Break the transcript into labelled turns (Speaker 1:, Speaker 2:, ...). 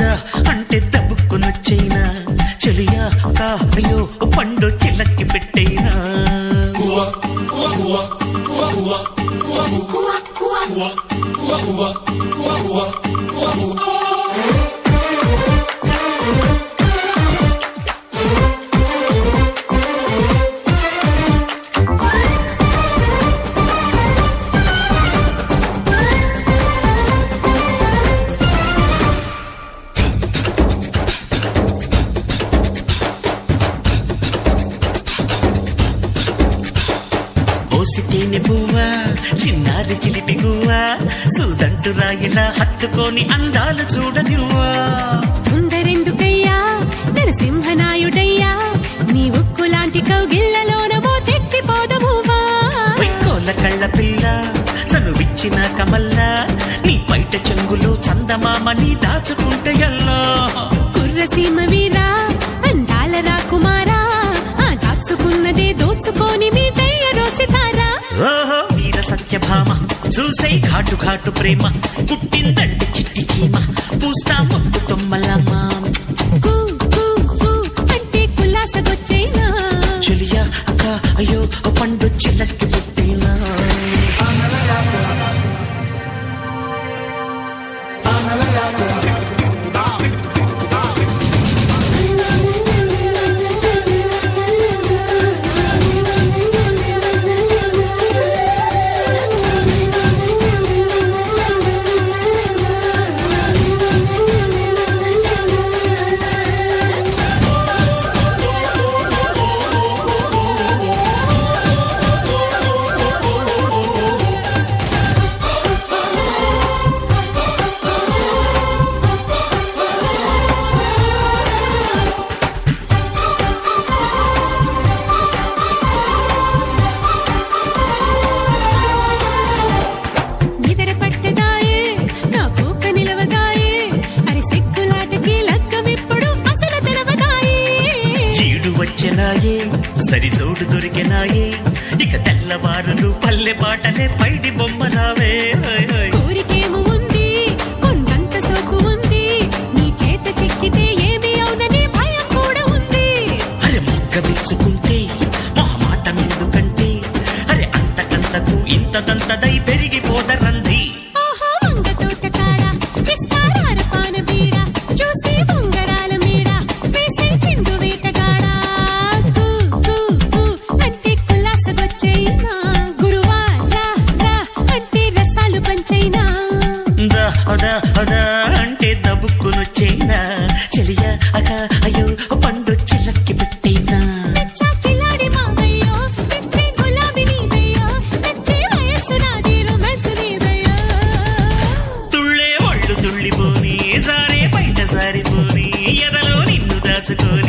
Speaker 1: దా అంటే దబ్బుకునొచ్చైనా చెలియా కా అయ్యో పండు చిల్లకి పెట్టైనా పోసితేనే పువ్వా చిన్నారి చిలిపి గువ్వా సూదంటు రాయిలా హత్తుకొని అందాలు చూడనివ్వా
Speaker 2: తొందరెందుకయ్యా నరసింహనాయుడయ్యా నీ ఉక్కులాంటి కౌగిళ్లలోన ఓ తెక్కిపోదమువా
Speaker 1: వైకోల కళ్ళ పిల్ల చనువిచ్చిన కమల్లా నీ బయట చెంగులో చందమామ నీ దాచుకుంటే ఎల్లా
Speaker 2: కుర్రసీమ వీరా అందాల రాకుమారా ఆ దాచుకున్నదే దోచుకొని మీ దయ్య రోసితారా
Speaker 1: ఓహో వీర సత్యభామ చూసే ఘాటు ఘాటు ప్రేమ పుట్టిందంటే చిట్టి చీమ పూస్తా ముద్దు తొమ్మలమ్మ
Speaker 2: కూ కూ కూ అంటే కులాసగొచ్చైనా
Speaker 1: చెలియా అక్క అయ్యో ఓ పండు చిల్లకి పుట్టినా
Speaker 2: నిదర పట్టదాయే నా కోక నిలవదాయే అరి సెక్కులాటకి లక్కమిప్పుడు అసలు తెలవదాయే
Speaker 1: ఈడు వచ్చెనాయే సరి జోడు దొరికెనాయే ఇక తెల్లవారులు పల్లె పాటలే పైడి బొమ్మరావే హోయ్ హోయ్.
Speaker 2: కోరికేము ఉంది కొండంత సోకు ఉంది నీ చేత చిక్కితే ఏమి అవునని భయం కూడా ఉంది
Speaker 1: అరే మొగ్గ విచ్చుకుంటే మొహమాటం ఎందుకంటే అరే అంతకంతకు ఇంతదంతదై పెరిగిపోదరంది
Speaker 2: ఓహో వంగ తోట కాడ విస్తారార పాన బీడ చూసి ఉంగరాల మీడ వేసే చిందు వేటగాడ కూ కూ కూ అంటే కులాసగొచ్చైనా గురువా రా రా అంటే రసాలు పంచైనా
Speaker 1: దా అదా అదా అంటే దబుక్కునొచ్చేనా చెలియా అక అయ్యో పండు చిల్లకి పెట్టేనా
Speaker 2: నచ్చా కిలాడి మావయ్యో తెచ్చే గులాబీ నీదయ్యో తెచ్చే వయస్సు నాది రొమాన్స్ నీదయ్యో
Speaker 1: తుళ్ళే ఒళ్ళు తుళ్ళిపోని జారే బయట జారిపోని ఎదలో నిన్ను దాచుకొని